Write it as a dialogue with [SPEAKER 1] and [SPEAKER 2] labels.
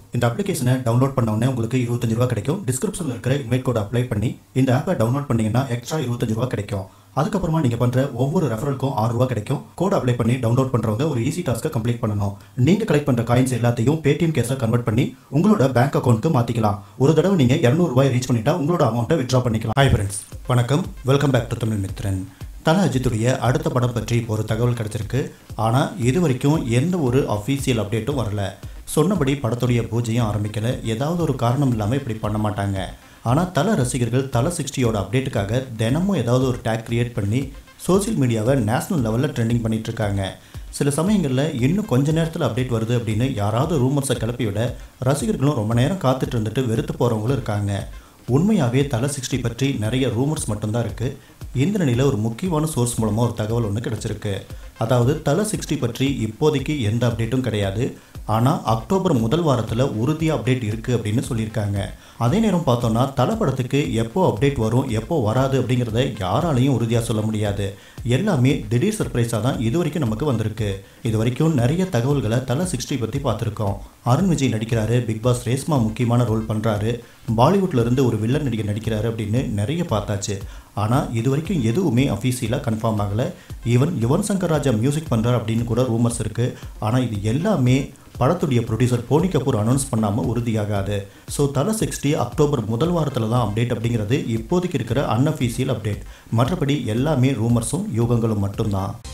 [SPEAKER 1] இந்த அப்ளிகேஷனை டவுன்லோட் பண்ண உடனே உங்களுக்கு இருபத்தஞ்சு ரூபா கிடைக்கும் டிஸ்கிரிப்ஷனில் இருக்கிற இன்வைட் கோட் அப்ளை பண்ணி இந்த ஆப்பை டவுன்லோட் பண்ணீங்கன்னா எக்ஸ்ட்ரா இருபத்தஞ்சு ரூபா கிடைக்கும் அதுக்கப்புறமா நீங்கள் பண்ணுற ஒவ்வொரு ரெஃபரலுக்கும் ஆறு ரூபா கிடைக்கும் கோட் அப்ளை பண்ணி டவுன்லோட் பண்ணுறவங்க ஒரு ஈஸி டாஸ்க்கை கம்ப்ளீட் பண்ணணும் நீங்கள் கலெக்ட் பண்ணுற காயின்ஸ் எல்லாத்தையும் பேடிஎம் கேஸை கன்வெர்ட் பண்ணி உங்களோட பேங்க் அக்கௌண்ட்க்கு மாற்றிக்கலாம் ஒரு தடவை நீங்கள் இரநூறுபாய் ரீச் பண்ணிட்டா உங்களோட அமௌண்ட்டை வித்ட்ரா பண்ணிக்கலாம் ஹாய் ஃப்ரெண்ட்ஸ் வணக்கம் welcome back to Tamil Mithran Thala அஜித்துடைய அடுத்த படம் பற்றி இப்போ ஒரு தகவல் கிடைச்சிருக்கு ஆனால் இது வரைக்கும் எந்த ஒரு அஃபீஷியல் அப்டேட்டும் வரல சொன்னபடி படத்துடைய பூஜையும் ஆரம்பிக்கலை ஏதாவது ஒரு காரணம் இல்லாமல் இப்படி பண்ண மாட்டாங்க ஆனால் தல ரசிகர்கள் தல சிக்ஸ்டியோட அப்டேட்டுக்காக தினமும் ஏதாவது ஒரு டேக் கிரியேட் பண்ணி சோஷியல் மீடியாவை நேஷனல் லெவலில் ட்ரெண்டிங் பண்ணிட்டு இருக்காங்க சில சமயங்களில் இன்னும் கொஞ்ச நேரத்தில் அப்டேட் வருது அப்படின்னு யாராவது ரூமர்ஸை கிளப்பி விட ரசிகர்களும் ரொம்ப நேரம் காத்துட்டு இருந்துட்டு வெறுத்து போகிறவங்களும் இருக்காங்க உண்மையாகவே தலை சிக்ஸ்டி பற்றி நிறைய ரூமர்ஸ் மட்டும்தான் இருக்குது இந்த நிலையில் ஒரு முக்கியமான சோர்ஸ் மூலமாக ஒரு தகவல் ஒன்று கிடச்சிருக்கு அதாவது தலை சிக்ஸ்டி பற்றி இப்போதைக்கு எந்த அப்டேட்டும் கிடையாது ஆனால் அக்டோபர் முதல் வாரத்தில் உறுதியாக அப்டேட் இருக்குது அப்படின்னு சொல்லியிருக்காங்க அதே நேரம் பார்த்தோன்னா தலை படத்துக்கு எப்போ அப்டேட் வரும் எப்போ வராது அப்படிங்கிறத யாராலையும் உறுதியாக சொல்ல முடியாது எல்லாமே திடீர் சர்ப்ரைஸாக தான் இது வரைக்கும் நமக்கு வந்திருக்கு இது வரைக்கும் நிறைய தகவல்களை தலை சிக்ஸ்டி பற்றி பார்த்துருக்கோம் அருண் விஜய் நடிக்கிறாரு பிக் பாஸ் ரேஸ்மா முக்கியமான ரோல் பண்ணுறாரு பாலிவுட்ல இருந்து ஒரு வில்லன் நடிகர் நடிக்கிறாரு அப்படின்னு நிறைய பார்த்தாச்சு ஆனால் இது வரைக்கும் எதுவுமே அஃபீஷியலாக கன்ஃபார்ம் ஆகலை ஈவன் யுவன் சங்கர் ராஜா மியூசிக் பண்ணுறார் அப்படின்னு கூட ரூமர்ஸ் இருக்குது ஆனால் இது எல்லாமே படத்துடைய ப்ரொடியூசர் போனி கபூர் அனௌன்ஸ் பண்ணாமல் உறுதியாகாது ஸோ தலை சிக்ஸ்டி அக்டோபர் முதல் வாரத்தில் தான் அப்டேட் அப்படிங்கிறது இப்போதைக்கு இருக்கிற அன்அஃபீஷியல் அப்டேட் மற்றபடி எல்லாமே ரூமர்ஸும் யூகங்களும் மட்டும்தான்